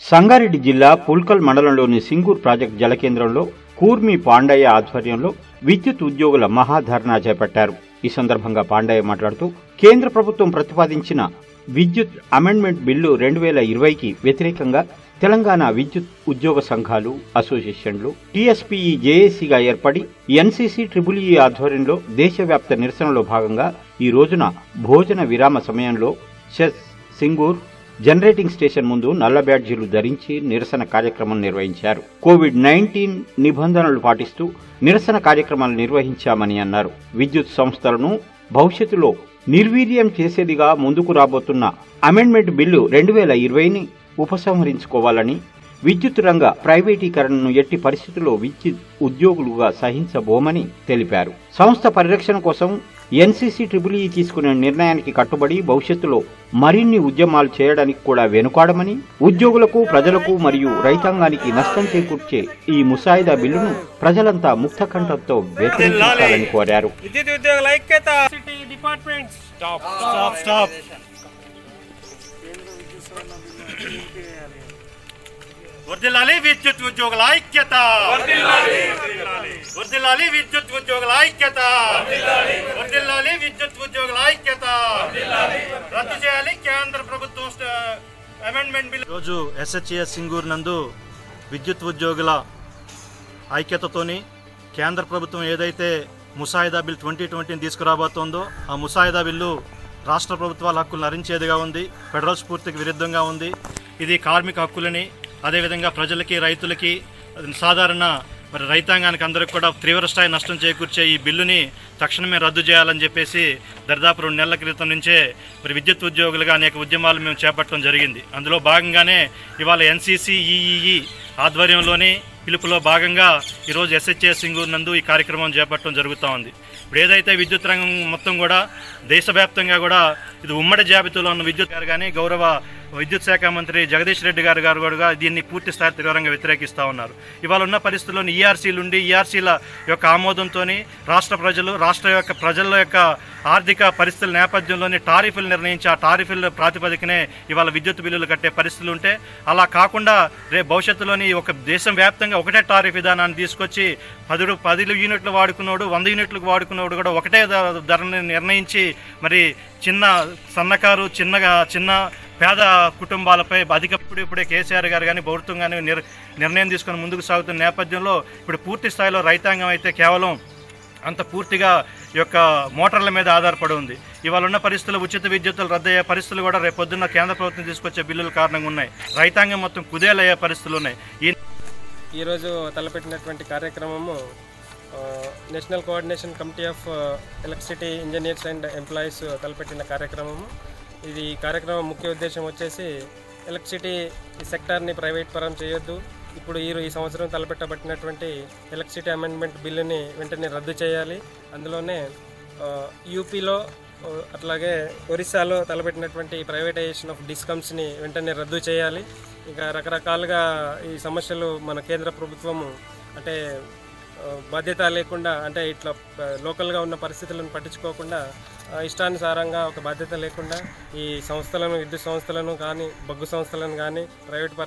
సంగారెడ్డి జిల్లా పుల్కల్ మండలంలోని సింగూర్ ప్రాజెక్టు జలకేంద్రంలో కూర్మి పాండయ్య ఆధ్వర్యంలో విద్యుత్ ఉద్యోగుల మహాధర్నా చేపట్టారు ఈ సందర్భంగా పాండయ్య మాట్లాడుతూ కేంద్ర ప్రభుత్వం ప్రతిపాదించిన విద్యుత్ అమెండ్మెంట్ బిల్లు రెండు వేల ఇరవైకి వ్యతిరేకంగా తెలంగాణ విద్యుత్ ఉద్యోగ సంఘాలు అసోసియేషన్లు టీఎస్పీఈ జేఏసీగా ఏర్పడి ఎన్సీసీ ట్రిపుల్ ఈ ఆధ్వర్యంలో దేశవ్యాప్త నిరసనలో భాగంగా ఈ రోజున భోజన విరామ సమయంలో చెస్ సింగూర్ జనరేటింగ్ స్టేషన్ ముందు నల్ల బ్యాడ్జీలు ధరించి నిరసన కార్యక్రమం నిర్వహించారు కోవిడ్ నైన్టీన్ నిబంధనలు పాటిస్తూ నిరసన కార్యక్రమాలు నిర్వహించామని అన్నారు విద్యుత్ సంస్థలను భవిష్యత్తులో నిర్వీర్యం చేసేదిగా ముందుకు రాబోతున్న అమెండ్మెంట్ బిల్లు రెండు వేల ఇరవైని ఉపసంహరించుకోవాలని విద్యుత్ రంగ ప్రైవేటీకరణను ఎట్టి పరిస్థితుల్లో విద్యుత్ ఉద్యోగులుగా సహించబోమని తెలిపారు సంస్థ పరిరక్షణ కోసం ఎన్సీసీ ట్రిపుల్ ఈ తీసుకునే నిర్ణయానికి కట్టుబడి భవిష్యత్తులో మరిన్ని ఉద్యమాలు చేయడానికి కూడా వెనుకాడమని ఉద్యోగులకు ప్రజలకు మరియు రైతాంగానికి నష్టం చేకూర్చే ఈ ముసాయిదా బిల్లును ప్రజలంతా ముక్తకంఠంతో వ్యతిరేకించాలని కోరారు విద్యుత్ ఉద్యోగుల ఐక్యత city department stop stop stop వర్దిల్లాలి విద్యుత్ ఉద్యోగుల ఐక్యత వర్దిల్లాలి విద్యుత్ ఉద్యోగుల ఐక్యత వర్దిల్లాలి విద్యుత్ ఉద్యోగుల ఐక్యత రద్దు చేయాలి కేంద్ర ప్రభుత్వం అమెండ్మెంట్ బిల్ ఈరోజు ఎస్హెచ్ఎస్ సింగూరు నందు విద్యుత్ ఉద్యోగుల ఐక్యతతోని కేంద్ర ప్రభుత్వం ఏదైతే ముసాయిదా బిల్ ట్వంటీ ట్వంటీని తీసుకురాబోతోందో ఆ ముసాయిదా బిల్లు రాష్ట్ర ప్రభుత్వాల హక్కులను హరించేదిగా ఉంది ఫెడరల్ స్ఫూర్తికి విరుద్ధంగా ఉంది ఇది కార్మిక హక్కులని అదేవిధంగా ప్రజలకి రైతులకి సాధారణ మరి రైతాంగానికి అందరికి కూడా తీవ్రస్థాయి నష్టం చేకూర్చే ఈ బిల్లుని తక్షణమే రద్దు చేయాలని చెప్పేసి దరిదాపు రెండు నెలల క్రితం నుంచే మరి విద్యుత్ ఉద్యోగులుగా అనేక ఉద్యమాలు మేము చేపట్టడం జరిగింది అందులో భాగంగానే ఇవాళ ఎన్సీసీ ఈఈఈ ఆధ్వర్యంలోని పిలుపులో భాగంగా ఈరోజు ఎస్హెచ్ఎస్ సింగూరు నందు ఈ కార్యక్రమం చేపట్టడం జరుగుతూ ఉంది ఇప్పుడు ఏదైతే విద్యుత్ రంగం మొత్తం కూడా దేశవ్యాప్తంగా కూడా ఇది ఉమ్మడి జాబితాలో ఉన్న విద్యుత్ గారు కానీ గౌరవ విద్యుత్ శాఖ మంత్రి జగదీష్ రెడ్డి గారు గారు కూడా దీన్ని పూర్తి స్థాయి తీవ్రంగా వ్యతిరేకిస్తూ ఉన్నారు ఇవాళ ఉన్న పరిస్థితుల్లో ఈఆర్సీలు ఉండి ఈఆర్సీల యొక్క ఆమోదంతో రాష్ట్ర ప్రజలు రాష్ట్ర యొక్క ప్రజల యొక్క ఆర్థిక పరిస్థితుల నేపథ్యంలోని టారిఫ్లు నిర్ణయించి ఆ టారిఫ్ల ప్రాతిపదికనే ఇవాళ విద్యుత్ బిల్లులు కట్టే పరిస్థితులు ఉంటే అలా కాకుండా రేపు భవిష్యత్తులోని ఒక దేశం వ్యాప్తంగా ఒకటే టారిఫ్ విధానాన్ని తీసుకొచ్చి పది రూ- పది యూనిట్లు వాడుకున్నోడు వంద యూనిట్లకు వాడుకున్నోడు కూడా ఒకటే ధ- ధరని నిర్ణయించి మరి చిన్న సన్నకారు చిన్నగా చిన్న పేద కుటుంబాలపై అధిక ఇప్పుడు ఇప్పుడే కేసీఆర్ గారు కానీ ప్రభుత్వం కానీ నిర్ నిర్ణయం తీసుకొని ముందుకు సాగుతున్న నేపథ్యంలో ఇప్పుడు పూర్తి స్థాయిలో రైతాంగం అయితే కేవలం అంత పూర్తిగా ఈ యొక్క మోటార్ల మీద ఆధారపడి ఉంది ఇవాళ ఉన్న పరిస్థితులు ఉచిత విద్యుత్తులు రద్దయ్యే పరిస్థితులు కూడా రేపు పొద్దున్న కేంద్ర ప్రభుత్వం తీసుకొచ్చే బిల్లుల కారణంగా ఉన్నాయి రైతాంగం మొత్తం కుదేలయ్యే పరిస్థితులు ఉన్నాయి ఈ ఈరోజు తలపెట్టినటువంటి కార్యక్రమము ఆ, national coordination committee of electricity engineers and employees తలపెట్టిన కార్యక్రమము ఇది ఈ కార్యక్రమం ముఖ్య ఉద్దేశం వచ్చేసి ఎలక్ట్రిసిటీ సెక్టార్ని ప్రైవేట్ పరం చేయొద్దు ఇప్పుడు ఈ ఈ సంవత్సరం తలపెట్టబట్టినటువంటి ఎలక్ట్రిసిటీ అమెండ్మెంట్ బిల్లుని వెంటనే రద్దు చేయాలి అందులోనే ఆ, యూపీలో ఆ, అట్లాగే ఒరిస్సాలో తలపెట్టినటువంటి ప్రైవేటైజేషన్ ఆఫ్ డిస్కమ్స్ని వెంటనే రద్దు చేయాలి ఇంకా రకరకాలుగా ఈ సమస్యలు మన కేంద్ర ప్రభుత్వము అంటే ఆ, బాధ్యత లేకుండా అంటే ఇట్లా ఆ, లోకల్గా ఉన్న పరిస్థితులను పట్టించుకోకుండా ఆ, ఇష్టానుసారంగా ఒక బాధ్యత లేకుండా ఈ సంస్థలను విద్యుత్ సంస్థలను కానీ బొగ్గు సంస్థలను కానీ ప్రైవేట్